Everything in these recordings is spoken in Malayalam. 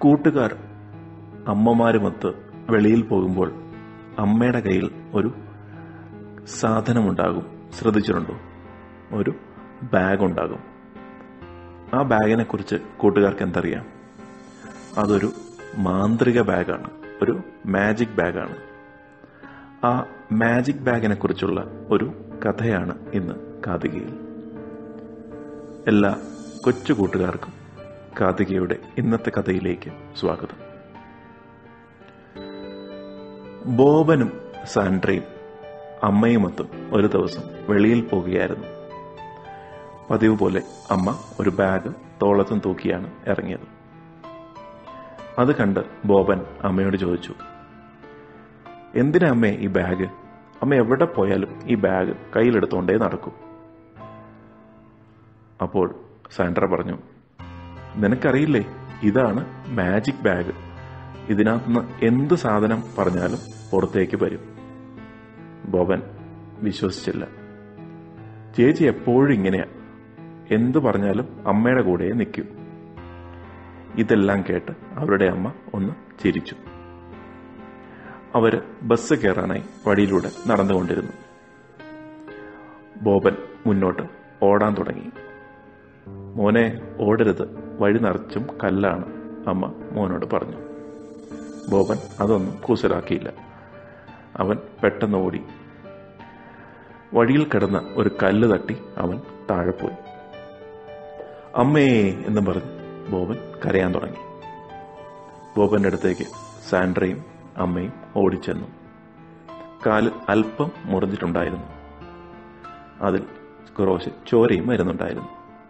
കൂട്ടുകാർ അമ്മമാരുമൊത്ത് വെളിയിൽ പോകുമ്പോൾ അമ്മയുടെ കയ്യിൽ ഒരു സാധനമുണ്ടാകും ശ്രദ്ധിച്ചിട്ടുണ്ടോ ഒരു ബാഗ് ഉണ്ടാകും ആ ബാഗിനെ കുറിച്ച് കൂട്ടുകാർക്ക് എന്തറിയാം അതൊരു മാന്ത്രിക ബാഗാണ് ഒരു മാജിക് ബാഗാണ് ആ മാജിക് ബാഗിനെ കുറിച്ചുള്ള ഒരു കഥയാണ് ഇന്ന് കാതികയിൽ എല്ലാ കൊച്ചു കൂട്ടുകാർക്കും കാതികയുടെ ഇന്നത്തെ കഥയിലേക്ക് സ്വാഗതം ബോബനും സാൻഡ്രയും അമ്മയുമൊത്തും ഒരു ദിവസം വെളിയിൽ പോകുകയായിരുന്നു പതിവ് പോലെ അമ്മ ഒരു ബാഗ് തോളത്തും തൂക്കിയാണ് ഇറങ്ങിയത് അത് കണ്ട് ബോബൻ അമ്മയോട് ചോദിച്ചു എന്തിനാ അമ്മേ ഈ ബാഗ് അമ്മ എവിടെ പോയാലും ഈ ബാഗ് കയ്യിലെടുത്തോണ്ടേ നടക്കും അപ്പോൾ സാൻഡ്ര പറഞ്ഞു നിനക്കറിയില്ലേ ഇതാണ് മാജിക് ബാഗ് ഇതിനകത്തുനിന്ന് എന്ത് സാധനം പറഞ്ഞാലും പുറത്തേക്ക് വരും ബോബൻ വിശ്വസിച്ചില്ല ചേച്ചി എപ്പോഴും ഇങ്ങനെയാ എന്തു പറഞ്ഞാലും അമ്മയുടെ കൂടെ നിൽക്കും ഇതെല്ലാം കേട്ട് അവരുടെ അമ്മ ഒന്ന് ചിരിച്ചു അവര് ബസ് കയറാനായി വഴിയിലൂടെ നടന്നുകൊണ്ടിരുന്നു ബോബൻ മുന്നോട്ട് ഓടാൻ തുടങ്ങി മോനെ ഓടരുത് വഴി നിറച്ചും കല്ലാണ് അമ്മ മോനോട് പറഞ്ഞു ബോബൻ അതൊന്നും കൂസലാക്കിയില്ല അവൻ പെട്ടെന്ന് ഓടി വഴിയിൽ കിടന്ന ഒരു കല്ല് തട്ടി അവൻ താഴെ പോയി അമ്മേ എന്ന് പറഞ്ഞ് ബോബൻ കരയാൻ തുടങ്ങി ബോബന്റെ അടുത്തേക്ക് സാൻഡ്രയും അമ്മയും ഓടിച്ചെന്നു കാല് അല്പം മുറിഞ്ഞിട്ടുണ്ടായിരുന്നു അതിൽ കുറച്ച് ചോരയും വരുന്നുണ്ടായിരുന്നു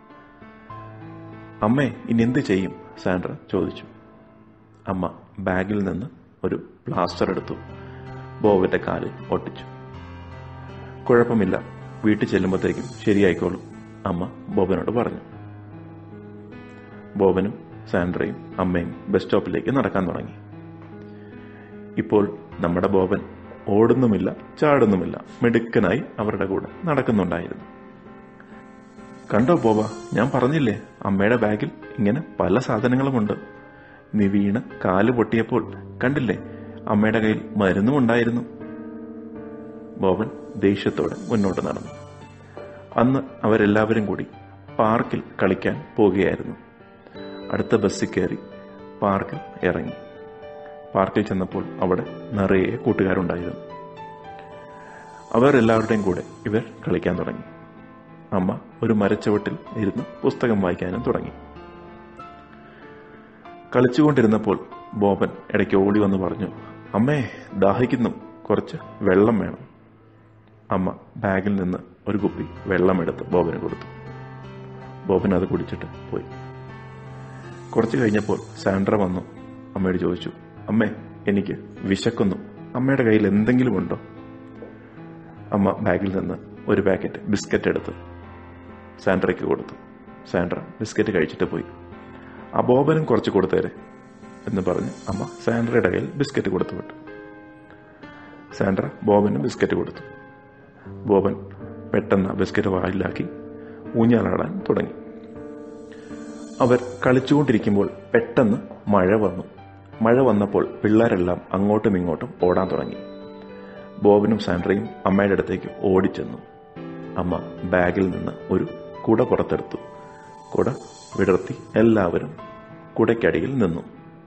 അമ്മേ ഇനി എന്ത് ചെയ്യും സാൻഡ്ര ചോദിച്ചു അമ്മ ബാഗിൽ നിന്ന് ഒരു പ്ലാസ്റ്റർ എടുത്തു ബോബന്റെ കാലിൽ ഒട്ടിച്ചു കുഴപ്പമില്ല വീട്ടിൽ ചെല്ലുമ്പോഴത്തേക്കും ശരിയായിക്കോളും അമ്മ ബോബനോട് പറഞ്ഞു ബോബനും സാൻഡ്രയും അമ്മയും ബസ് സ്റ്റോപ്പിലേക്ക് നടക്കാൻ തുടങ്ങി ഇപ്പോൾ നമ്മുടെ ബോബൻ ഓടുന്നുമില്ല ചാടുന്നുമില്ല മിടുക്കനായി അവരുടെ കൂടെ നടക്കുന്നുണ്ടായിരുന്നു കണ്ടോ ബോബ ഞാൻ പറഞ്ഞില്ലേ അമ്മയുടെ ബാഗിൽ ഇങ്ങനെ പല സാധനങ്ങളുമുണ്ട് നീ വീണ് കാല് പൊട്ടിയപ്പോൾ കണ്ടില്ലേ അമ്മയുടെ കയ്യിൽ മരുന്നും ഉണ്ടായിരുന്നു ബോബൻ ദേഷ്യത്തോടെ മുന്നോട്ട് നടന്നു അന്ന് അവരെല്ലാവരും കൂടി പാർക്കിൽ കളിക്കാൻ പോകുകയായിരുന്നു അടുത്ത ബസ്സിൽ കയറി പാർക്കിൽ ഇറങ്ങി പാർക്കിൽ ചെന്നപ്പോൾ അവിടെ നിറയെ കൂട്ടുകാരുണ്ടായിരുന്നു അവർ എല്ലാവരുടെയും കൂടെ ഇവർ കളിക്കാൻ തുടങ്ങി അമ്മ ഒരു മരച്ചുവട്ടിൽ ഇരുന്ന് പുസ്തകം വായിക്കാനും തുടങ്ങി കളിച്ചുകൊണ്ടിരുന്നപ്പോൾ ബോബൻ ഇടയ്ക്ക് ഓടി വന്ന് പറഞ്ഞു അമ്മേ ദാഹിക്കുന്നു കുറച്ച് വെള്ളം വേണം അമ്മ ബാഗിൽ നിന്ന് ഒരു കുപ്പി വെള്ളമെടുത്ത് ബോബന് കൊടുത്തു ബോബൻ അത് കുടിച്ചിട്ട് പോയി കുറച്ച് കഴിഞ്ഞപ്പോൾ സാൻഡ്ര വന്നു അമ്മയോട് ചോദിച്ചു അമ്മേ എനിക്ക് വിശക്കുന്നു അമ്മയുടെ കയ്യിൽ എന്തെങ്കിലും ഉണ്ടോ അമ്മ ബാഗിൽ നിന്ന് ഒരു പാക്കറ്റ് ബിസ്ക്കറ്റ് എടുത്ത് സാൻഡ്രയ്ക്ക് കൊടുത്തു സാൻഡ്ര ബിസ്ക്കറ്റ് കഴിച്ചിട്ട് പോയി ആ ബോബനും കുറച്ച് കൊടുത്തേരെ എന്ന് പറഞ്ഞ് അമ്മ സാൻഡ്രയുടെ കയ്യിൽ ബിസ്ക്കറ്റ് കൊടുത്തു വിട്ടു സാൻഡ്ര ബോബന് ബിസ്ക്കറ്റ് കൊടുത്തു ബോബൻ പെട്ടെന്ന് ബിസ്ക്കറ്റ് വായിലാക്കി ഊഞ്ഞാലാടാൻ തുടങ്ങി അവർ കളിച്ചുകൊണ്ടിരിക്കുമ്പോൾ പെട്ടെന്ന് മഴ വന്നു മഴ വന്നപ്പോൾ പിള്ളേരെല്ലാം അങ്ങോട്ടും ഇങ്ങോട്ടും ഓടാൻ തുടങ്ങി ബോബനും സാൻഡ്രയും അമ്മയുടെ അടുത്തേക്ക് ഓടിച്ചെന്നു അമ്മ ബാഗിൽ നിന്ന് ഒരു കുട പുറത്തെടുത്തു കുട വിടർത്തി എല്ലാവരും കുടയ്ക്കടിയിൽ നിന്നു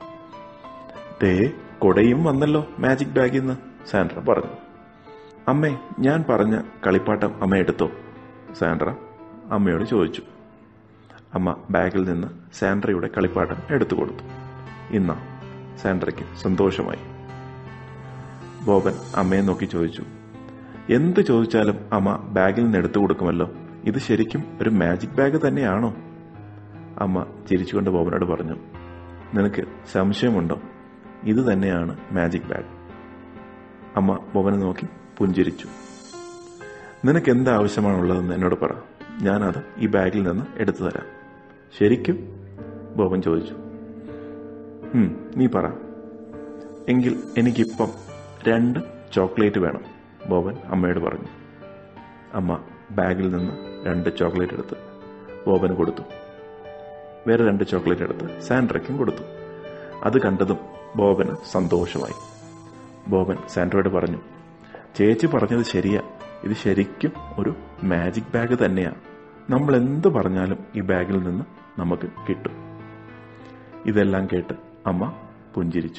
ദേ കുടയും വന്നല്ലോ മാജിക് ബാഗിൽ നിന്ന് സാൻഡ്ര പറഞ്ഞു അമ്മേ ഞാൻ പറഞ്ഞ കളിപ്പാട്ടം അമ്മ എടുത്തോ സാൻഡ്ര അമ്മയോട് ചോദിച്ചു അമ്മ ബാഗിൽ നിന്ന് സാൻഡ്രയുടെ കളിപ്പാട്ടം എടുത്തു കൊടുത്തു ഇന്ന സാൻഡ്രയ്ക്ക് സന്തോഷമായി ബോബൻ അമ്മയെ നോക്കി ചോദിച്ചു എന്ത് ചോദിച്ചാലും അമ്മ ബാഗിൽ നിന്ന് എടുത്തു കൊടുക്കുമല്ലോ ഇത് ശരിക്കും ഒരു മാജിക് ബാഗ് തന്നെയാണോ അമ്മ ചിരിച്ചുകൊണ്ട് ബോബനോട് പറഞ്ഞു നിനക്ക് സംശയമുണ്ടോ ഇത് തന്നെയാണ് മാജിക് ബാഗ് അമ്മ ബോബനെ നോക്കി പുഞ്ചിരിച്ചു നിനക്ക് എന്ത് ആവശ്യമാണുള്ളതെന്ന് എന്നോട് പറ ഞാനത് ഈ ബാഗിൽ നിന്ന് എടുത്തു തരാം ശരിക്കും ബോബൻ ചോദിച്ചു "ഉം, നീ പറ എങ്കിൽ എനിക്കിപ്പം രണ്ട് ചോക്ലേറ്റ് വേണം ബോബൻ അമ്മയോട് പറഞ്ഞു അമ്മ ബാഗിൽ നിന്ന് രണ്ട് ചോക്ലേറ്റ് എടുത്ത് ബോബന് കൊടുത്തു വേറെ രണ്ട് ചോക്ലേറ്റ് എടുത്ത് സാൻഡ്രയ്ക്കും കൊടുത്തു അത് കണ്ടതും ബോബന് സന്തോഷമായി ബോബൻ സാൻഡ്രോയോട് പറഞ്ഞു ചേച്ചി പറഞ്ഞത് ശരിയാ ഇത് ശരിക്കും ഒരു മാജിക് ബാഗ് തന്നെയാ നമ്മൾ എന്ത് പറഞ്ഞാലും ഈ ബാഗിൽ നിന്ന് നമുക്ക് കിട്ടും ഇതെല്ലാം കേട്ട് അമ്മ പുഞ്ചിരിച്ചു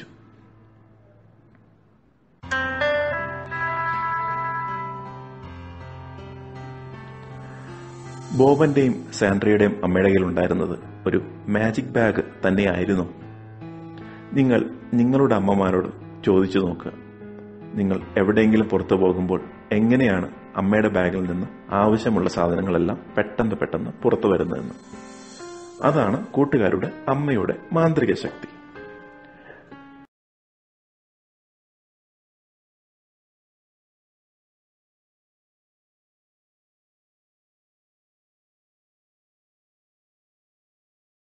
ബോബന്റെയും സാൻഡ്രയുടെയും അമ്മയുടെ കയ്യിൽ ഉണ്ടായിരുന്നത് ഒരു മാജിക് ബാഗ് തന്നെയായിരുന്നു നിങ്ങൾ നിങ്ങളുടെ അമ്മമാരോട് ചോദിച്ചു നോക്കുക നിങ്ങൾ എവിടെയെങ്കിലും പുറത്തു പോകുമ്പോൾ എങ്ങനെയാണ് അമ്മയുടെ ബാഗിൽ നിന്ന് ആവശ്യമുള്ള സാധനങ്ങളെല്ലാം പെട്ടെന്ന് പെട്ടെന്ന് പുറത്തു വരുന്നതെന്ന് അതാണ് കൂട്ടുകാരുടെ അമ്മയുടെ മാന്ത്രിക ശക്തി